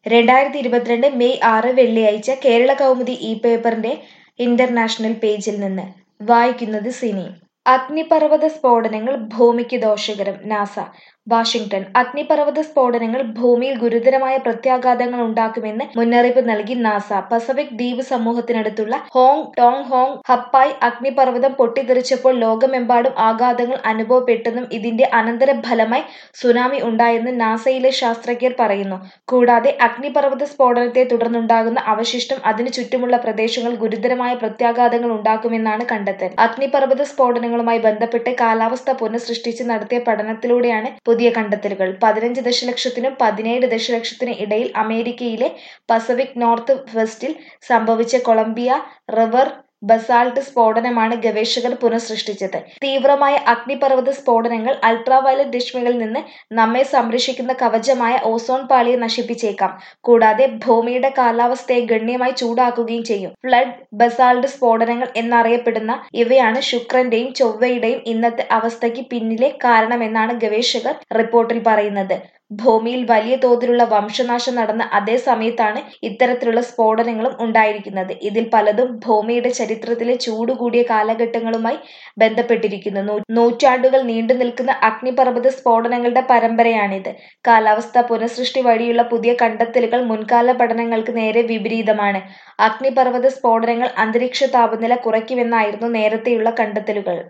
രണ്ടായിരത്തി ഇരുപത്തിരണ്ട് മെയ് ആറ് വെള്ളിയാഴ്ച കേരള കൗമുദി ഈ പേപ്പറിന്റെ ഇന്റർനാഷണൽ പേജിൽ നിന്ന് വായിക്കുന്നത് സിനി അഗ്നിപർവ്വത സ്ഫോടനങ്ങൾ ഭൂമിക്ക് ദോഷകരം നാസ വാഷിംഗ്ടൺ അഗ്നിപർവ്വത സ്ഫോടനങ്ങൾ ഭൂമിയിൽ ഗുരുതരമായ പ്രത്യാഘാതങ്ങൾ ഉണ്ടാക്കുമെന്ന് മുന്നറിയിപ്പ് നൽകി നാസ പസഫിക് ദ്വീപ് സമൂഹത്തിനടുത്തുള്ള ഹോങ് ടോങ് ഹോങ് ഹപ്പായ് അഗ്നിപർവ്വതം പൊട്ടിത്തെറിച്ചപ്പോൾ ലോകമെമ്പാടും ആഘാതങ്ങൾ അനുഭവപ്പെട്ടെന്നും ഇതിന്റെ അനന്തരഫലമായി സുനാമി ഉണ്ടായെന്നും നാസയിലെ ശാസ്ത്രജ്ഞർ പറയുന്നു കൂടാതെ അഗ്നിപർവ്വത സ്ഫോടനത്തെ തുടർന്നുണ്ടാകുന്ന അവശിഷ്ടം അതിനു ചുറ്റുമുള്ള പ്രദേശങ്ങൾ ഗുരുതരമായ പ്രത്യാഘാതങ്ങൾ ഉണ്ടാക്കുമെന്നാണ് കണ്ടെത്തൽ അഗ്നിപർവ്വത സ്ഫോടനങ്ങളുമായി ബന്ധപ്പെട്ട് കാലാവസ്ഥ പുനഃസൃഷ്ടിച്ച് നടത്തിയ പഠനത്തിലൂടെയാണ് പുതിയ കണ്ടെത്തലുകൾ പതിനഞ്ച് ദശലക്ഷത്തിനും പതിനേഴ് ദശലക്ഷത്തിനും ഇടയിൽ അമേരിക്കയിലെ പസഫിക് നോർത്ത് വെസ്റ്റിൽ സംഭവിച്ച കൊളംബിയ റിവർ ബസാൾട്ട് സ്ഫോടനമാണ് ഗവേഷകർ പുനഃസൃഷ്ടിച്ചത് തീവ്രമായ അഗ്നിപർവ്വത സ്ഫോടനങ്ങൾ അൾട്രാവയലറ്റ് രശ്മികളിൽ നിന്ന് നമ്മെ സംരക്ഷിക്കുന്ന കവചമായ ഓസോൺ പാളിയെ നശിപ്പിച്ചേക്കാം കൂടാതെ ഭൂമിയുടെ കാലാവസ്ഥയെ ഗണ്യമായി ചൂടാക്കുകയും ചെയ്യും ഫ്ലഡ് ബസാൾട്ട് സ്ഫോടനങ്ങൾ എന്നറിയപ്പെടുന്ന ഇവയാണ് ശുക്രന്റെയും ചൊവ്വയുടെയും ഇന്നത്തെ അവസ്ഥയ്ക്ക് പിന്നിലെ കാരണമെന്നാണ് ഗവേഷകർ റിപ്പോർട്ടിൽ പറയുന്നത് ഭൂമിയിൽ വലിയ തോതിലുള്ള വംശനാശം നടന്ന അതേ സമയത്താണ് ഇത്തരത്തിലുള്ള സ്ഫോടനങ്ങളും ഉണ്ടായിരിക്കുന്നത് ഇതിൽ പലതും ഭൂമിയുടെ ചരിത്രത്തിലെ ചൂടുകൂടിയ കാലഘട്ടങ്ങളുമായി ബന്ധപ്പെട്ടിരിക്കുന്നു നൂറ്റാണ്ടുകൾ നീണ്ടു നിൽക്കുന്ന അഗ്നിപർവ്വത സ്ഫോടനങ്ങളുടെ പരമ്പരയാണിത് കാലാവസ്ഥ പുനഃസൃഷ്ടി വഴിയുള്ള പുതിയ കണ്ടെത്തലുകൾ മുൻകാല പഠനങ്ങൾക്ക് നേരെ വിപരീതമാണ് അഗ്നിപർവ്വത സ്ഫോടനങ്ങൾ അന്തരീക്ഷ താപനില കുറയ്ക്കുമെന്നായിരുന്നു നേരത്തെയുള്ള കണ്ടെത്തലുകൾ